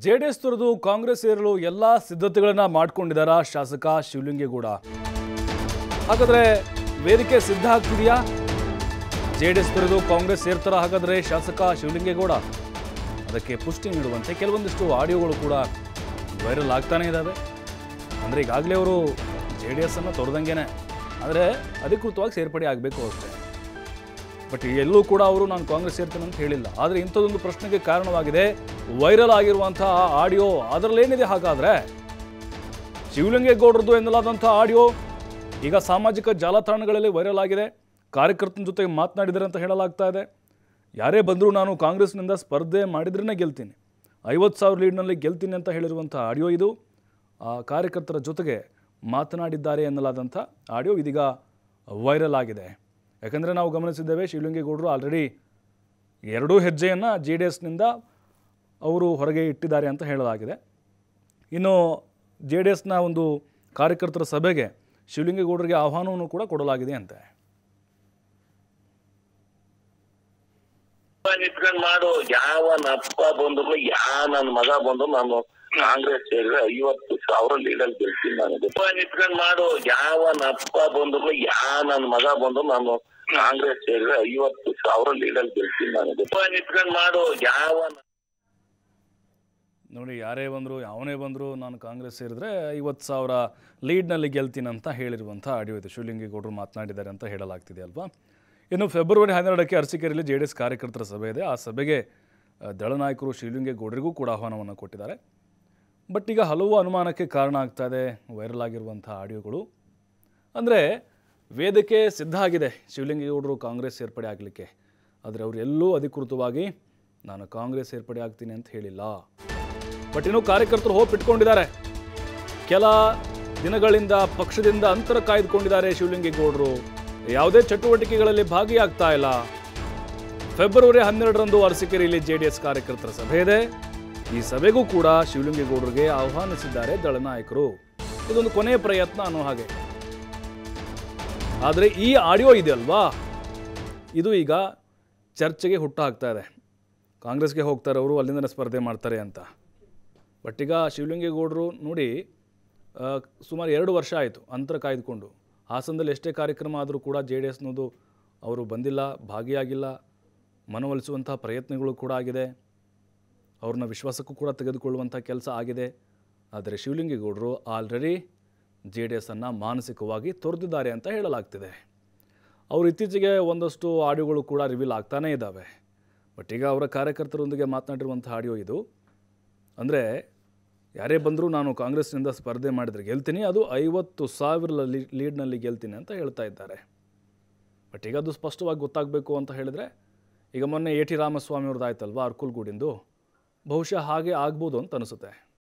J D S ತೊರೆದು ಕಾಂಗ್ರೆಸ್ ಸೇರಲು ಎಲ್ಲ ಸಿದ್ಧತೆಗಳನ್ನ ಮಾಡ್ಕೊಂಡಿದ್ದಾರಾ ಶಾಸಕ ಶಿವಲಿಂಗೇಗೌಡ ಹಾಗಾದ್ರೆ ವೇದಿಕೆ ಸಿದ್ಧ ಆಗ್ತಿದೆಯಾ ಜೆ ಡಿ ಎಸ್ ತೊರೆದು ಕಾಂಗ್ರೆಸ್ ಸೇರ್ತಾರ ಹಾಗಾದ್ರೆ ಶಾಸಕ ಶಿವಲಿಂಗೇಗೌಡ ಅದಕ್ಕೆ ಪುಷ್ಟಿ ನೀಡುವಂತೆ ಕೆಲವೊಂದಿಷ್ಟು ಆಡಿಯೋಗಳು ಕೂಡ ವೈರಲ್ ಆಗ್ತಾನೇ ಇದ್ದಾವೆ ಅಂದರೆ ಈಗಾಗಲೇ ಅವರು ಜೆ ಡಿ ಎಸ್ ಅನ್ನು ತೊರೆದಂಗೆನೆ ಆದರೆ ಅಧಿಕೃತವಾಗಿ ಸೇರ್ಪಡೆ ಆಗಬೇಕು ಅಷ್ಟೇ ಬಟ್ ಎಲ್ಲೂ ಕೂಡ ಅವರು ನಾನು ಕಾಂಗ್ರೆಸ್ ಸೇರ್ತೇನೆ ಅಂತ ಹೇಳಿಲ್ಲ ಆದರೆ ಇಂಥದ್ದೊಂದು ಪ್ರಶ್ನೆಗೆ ಕಾರಣವಾಗಿದೆ ವೈರಲ್ ಆಗಿರುವಂತಹ ಆಡಿಯೋ ಅದರಲ್ಲೇನಿದೆ ಹಾಗಾದರೆ ಶಿವಲಿಂಗೇಗೌಡರದು ಎನ್ನಲಾದಂಥ ಆಡಿಯೋ ಈಗ ಸಾಮಾಜಿಕ ಜಾಲತಾಣಗಳಲ್ಲಿ ವೈರಲ್ ಆಗಿದೆ ಕಾರ್ಯಕರ್ತನ ಜೊತೆಗೆ ಮಾತನಾಡಿದರೆ ಅಂತ ಹೇಳಲಾಗ್ತಾ ಇದೆ ಯಾರೇ ಬಂದರೂ ನಾನು ಕಾಂಗ್ರೆಸ್ನಿಂದ ಸ್ಪರ್ಧೆ ಮಾಡಿದ್ರೇ ಗೆಲ್ತೀನಿ ಐವತ್ತು ಸಾವಿರ ಲೀಡ್ನಲ್ಲಿ ಗೆಲ್ತೀನಿ ಅಂತ ಹೇಳಿರುವಂಥ ಆಡಿಯೋ ಇದು ಆ ಕಾರ್ಯಕರ್ತರ ಜೊತೆಗೆ ಮಾತನಾಡಿದ್ದಾರೆ ಎನ್ನಲಾದಂಥ ಆಡಿಯೋ ಇದೀಗ ವೈರಲ್ ಆಗಿದೆ ಯಾಕಂದರೆ ನಾವು ಗಮನಿಸಿದ್ದೇವೆ ಶಿವಲಿಂಗೇಗೌಡರು ಆಲ್ರೆಡಿ ಎರಡೂ ಹೆಜ್ಜೆಯನ್ನು ಜೆ ಡಿ ಎಸ್ನಿಂದ ಅವರು ಹೊರಗೆ ಇಟ್ಟಿದ್ದಾರೆ ಅಂತ ಹೇಳಲಾಗಿದೆ ಇನ್ನು ಜೆ ಡಿ ಎಸ್ನ ಒಂದು ಕಾರ್ಯಕರ್ತರ ಸಭೆಗೆ ಶಿವಲಿಂಗೇಗೌಡರಿಗೆ ಆಹ್ವಾನವನ್ನು ಕೂಡ ಕೊಡಲಾಗಿದೆ ಅಂತೆ ನಿಂತ್ಕೊಂಡ್ ಮಾಡು ಯಾವ ನಪ್ಪ ಬಂದ್ರು ಯಾ ನನ್ ಮಗ ಬಂದ್ರು ನಾನು ಕಾಂಗ್ರೆಸ್ ಸೇರಿದ್ರೆ ಐವತ್ತು ಸಾವಿರ ಲೀಡರ್ ಗೆಲ್ತೀನಿ ನಾನು ದಪ್ಪ ನಿಂತ್ಕೊಂಡ್ ಮಾಡು ಯಾವ ನಪ್ಪ ಬಂದ್ರು ಯಾ ನನ್ ಮಗ ಬಂದ್ರು ನಾನು ಕಾಂಗ್ರೆಸ್ ಸೇರಿದ್ರೆ ಐವತ್ತು ಸಾವಿರ ಲೀಡರ್ ಗೆಲ್ತೀನಿ ನಾನು ದಪ್ಪ ನಿಂತ್ಕೊಂಡ್ ಮಾಡು ಯಾವ ನ- ನೋಡಿ ಯಾರೇ ಬಂದರು ಯಾವನೇ ಬಂದರೂ ನಾನು ಕಾಂಗ್ರೆಸ್ ಸೇರಿದ್ರೆ ಐವತ್ತು ಸಾವಿರ ಲೀಡ್ನಲ್ಲಿ ಗೆಲ್ತೀನಿ ಅಂತ ಹೇಳಿರುವಂಥ ಆಡಿಯೋ ಇದು ಶಿವಲಿಂಗೇಗೌಡರು ಮಾತನಾಡಿದ್ದಾರೆ ಅಂತ ಹೇಳಲಾಗ್ತಿದೆ ಅಲ್ವಾ ಇನ್ನು ಫೆಬ್ರವರಿ ಹನ್ನೆರಡಕ್ಕೆ ಅರಸೀಕೆರೆಯಲ್ಲಿ ಜೆ ಡಿ ಎಸ್ ಕಾರ್ಯಕರ್ತರ ಸಭೆ ಇದೆ ಆ ಸಭೆಗೆ ಆ, ದಳನಾಯಕರು ಶಿವಲಿಂಗೇಗೌಡರಿಗೂ ಕೂಡ ಆಹ್ವಾನವನ್ನು ಕೊಟ್ಟಿದ್ದಾರೆ ಬಟ್ ಈಗ ಹಲವು ಅನುಮಾನಕ್ಕೆ ಕಾರಣ ಆಗ್ತಾ ಇದೆ ವೈರಲ್ ಆಗಿರುವಂಥ ಆಡಿಯೋಗಳು ಅಂದರೆ ವೇದಿಕೆ ಸಿದ್ಧ ಆಗಿದೆ ಶಿವಲಿಂಗೇಗೌಡರು ಕಾಂಗ್ರೆಸ್ ಸೇರ್ಪಡೆ ಆಗಲಿಕ್ಕೆ ಆದರೆ ಅವರು ಎಲ್ಲೂ ಅಧಿಕೃತವಾಗಿ ನಾನು ಕಾಂಗ್ರೆಸ್ ಸೇರ್ಪಡೆ ಆಗ್ತೀನಿ ಅಂತ ಹೇಳಿಲ್ಲ ಬಟ್ ಇನ್ನು ಕಾರ್ಯಕರ್ತರು ಹೋಪ್ ಇಟ್ಕೊಂಡಿದ್ದಾರೆ ಕೆಲ ದಿನಗಳಿಂದ ಪಕ್ಷದಿಂದ ಅಂತರ ಕಾಯ್ದುಕೊಂಡಿದ್ದಾರೆ ಶಿವಲಿಂಗೇಗೌಡರು ಯಾವುದೇ ಚಟುವಟಿಕೆಗಳಲ್ಲಿ ಭಾಗಿಯಾಗ್ತಾ ಇಲ್ಲ ಫೆಬ್ರವರಿ ಹನ್ನೆರಡರಂದು ಅರಸೀಕೆರೆಯಲ್ಲಿ ಜೆಡಿಎಸ್ ಕಾರ್ಯಕರ್ತರ ಸಭೆ ಇದೆ ಈ ಸಭೆಗೂ ಕೂಡ ಶಿವಲಿಂಗೇಗೌಡರಿಗೆ ಆಹ್ವಾನಿಸಿದ್ದಾರೆ ದಳನಾಯಕರು ಇದೊಂದು ಕೊನೆಯ ಪ್ರಯತ್ನ ಅನ್ನೋ ಹಾಗೆ ಆದರೆ ಈ ಆಡಿಯೋ ಇದೆಯಲ್ವಾ ಇದು ಈಗ ಚರ್ಚೆಗೆ ಹುಟ್ಟು ಹಾಕ್ತಾ ಇದೆ ಕಾಂಗ್ರೆಸ್ಗೆ ಹೋಗ್ತಾರೆ ಅವರು ಅಲ್ಲಿಂದನೇ ಸ್ಪರ್ಧೆ ಮಾಡ್ತಾರೆ ಅಂತ ಬಟ್ ಈಗ ಶಿವಲಿಂಗೇಗೌಡರು ನೋಡಿ ಆ, ಸುಮಾರು ಎರಡು ವರ್ಷ ಆಯಿತು ಅಂತರ ಕಾಯ್ದುಕೊಂಡು ಹಾಸನದಲ್ಲಿ ಎಷ್ಟೇ ಕಾರ್ಯಕ್ರಮ ಆದರೂ ಕೂಡ ಜೆ ಡಿ ಎಸ್ನದು ಅವರು ಬಂದಿಲ್ಲ ಭಾಗಿಯಾಗಿಲ್ಲ ಮನವೊಲಿಸುವಂಥ ಪ್ರಯತ್ನಗಳು ಕೂಡ ಆಗಿದೆ ಅವ್ರನ್ನ ವಿಶ್ವಾಸಕ್ಕೂ ಕೂಡ ತೆಗೆದುಕೊಳ್ಳುವಂಥ ಕೆಲಸ ಆಗಿದೆ ಆದರೆ ಶಿವಲಿಂಗೇಗೌಡರು ಆಲ್ರೆಡಿ ಜೆ ಡಿ ಎಸ್ಸನ್ನು ಮಾನಸಿಕವಾಗಿ ತೊರೆದಿದ್ದಾರೆ ಅಂತ ಹೇಳಲಾಗ್ತಿದೆ ಅವರು ಇತ್ತೀಚೆಗೆ ಒಂದಷ್ಟು ಆಡಿಯೋಗಳು ಕೂಡ ರಿವೀಲ್ ಆಗ್ತಾನೇ ಇದ್ದಾವೆ ಬಟ್ ಈಗ ಅವರ ಕಾರ್ಯಕರ್ತರೊಂದಿಗೆ ಮಾತನಾಡಿರುವಂಥ ಆಡಿಯೋ ಇದು ಅಂದರೆ ಯಾರೇ ಬಂದರೂ ನಾನು ಕಾಂಗ್ರೆಸ್ನಿಂದ ಸ್ಪರ್ಧೆ ಮಾಡಿದರೆ ಗೆಲ್ತೀನಿ ಅದು ಐವತ್ತು ಸಾವಿರ ಲೀ ಲೀಡ್ನಲ್ಲಿ ಗೆಲ್ತೀನಿ ಅಂತ ಹೇಳ್ತಾ ಇದ್ದಾರೆ ಬಟ್ ಈಗ ಅದು ಸ್ಪಷ್ಟವಾಗಿ ಗೊತ್ತಾಗಬೇಕು ಅಂತ ಹೇಳಿದರೆ ಈಗ ಮೊನ್ನೆ ಎ ಟಿ ರಾಮಸ್ವಾಮಿ ಅವ್ರದ್ದು ಆಯ್ತಲ್ವಾ ಅರ್ಕುಲ್ಗೂಡಿಂದು ಬಹುಶಃ ಹಾಗೆ ಆಗ್ಬೋದು ಅಂತ ಅನಿಸುತ್ತೆ